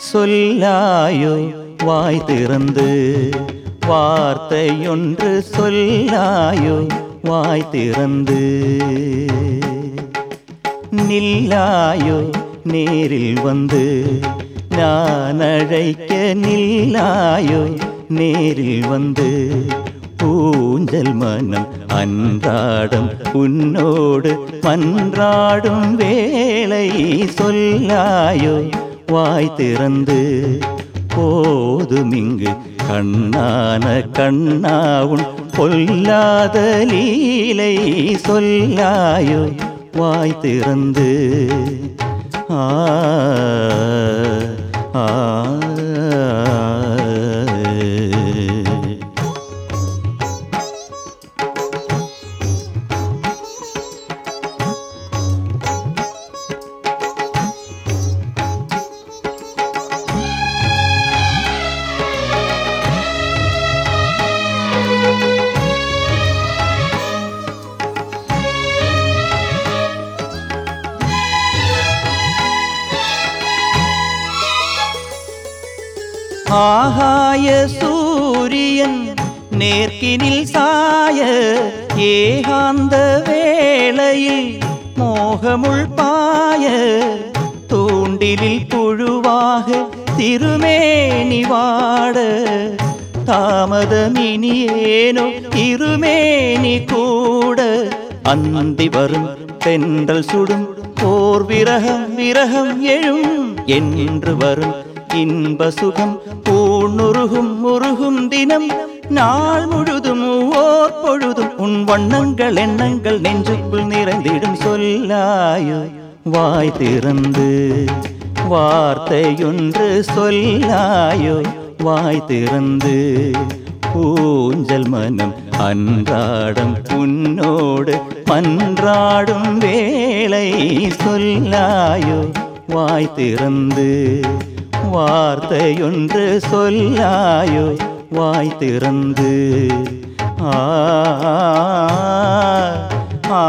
சொல்லாயோ வாய் திறந்து வார்த்தையொன்று சொல்லாயோ வாய் திறந்து நில்லாயோ நேரில் வந்து நான் அழைக்க நில்லாயோ நேரில் வந்து ஊஞ்சல் மனம் அன்றாடம் உன்னோடு மன்றாடும் வேளை சொல்லாயோ வாய் திறந்து போதும் இங்கு கண்ணான கண்ணாவுன் பொல்லாத லீலை சொல்லாயோ வாய் திறந்து ஆ ஆ ஆகாய சூரியன் நேர்க்கினில் சாய ஏகாந்த வேளையில் மோகமுள் பாய தூண்டிலில் புழுவாக திருமேனி வாட தாமதமினியேனோ இருமேனி கூட அந்தி வரும் தென்றல் சுடும் போர் விரகம் விரகம் எழும் என்று வரும் இன்ப சுகம் பூணுருகும் முருகும் தினம் நாள் முழுதும் ஓர் பொழுதும் உன் வண்ணங்கள் எண்ணங்கள் நெஞ்சுக்குள் நிறைந்திடும் சொல்லாயோ வாய் திறந்து வார்த்தையொன்று சொல்லாயோ வாய் திறந்து ஊஞ்சல் மனம் அன்றாடம் உன்னோடு மன்றாடும் வேளை சொல்லாயோ வாய் திறந்து வார்த்தையொன்று சொல்லாயோ வாய் திறந்து ஆ ஆ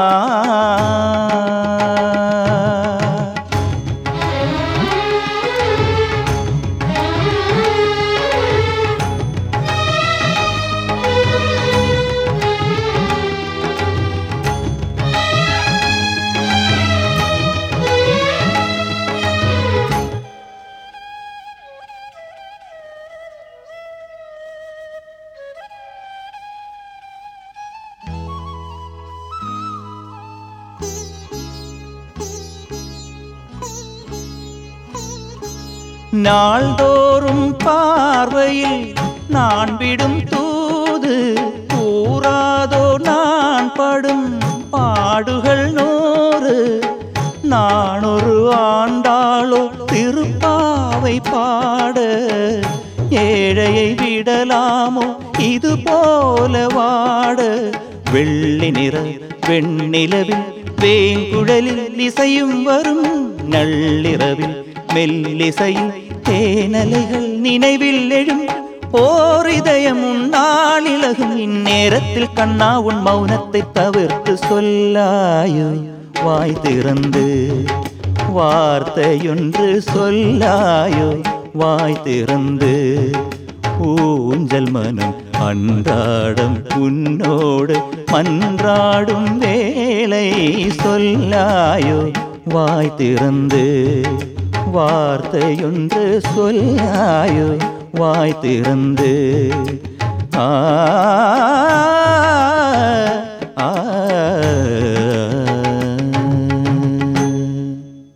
நாள்தோறும் பார்வையில் நான் விடும் தூது கூறாதோ நான் படும் பாடுகள் நூறு நான் ஒரு ஆண்டாளோ திருப்பாவை பாட ஏழையை விடலாமோ இது போல வாட வெள்ளி நிற வெண்ணிலவில் வேங்குழலில் இசையும் வரும் நள்ளிரவில் மெல்லிசையில் தேனலைகள் நினைவில் எழும் ஓர் இதயம் உன்னால் இலகும் இந்நேரத்தில் கண்ணா உன் மௌனத்தை தவிர்த்து சொல்லாயோ வாய் திறந்து வார்த்தையொன்று சொல்லாயோ வாய் திறந்து ஊஞ்சல் மனம் அன்றாடம் உன்னோடு மன்றாடும் வேளை சொல்லாயோ வாய் திறந்து வார்த்தையொன்று சொல்லாயோ வாய் திறந்து ஆ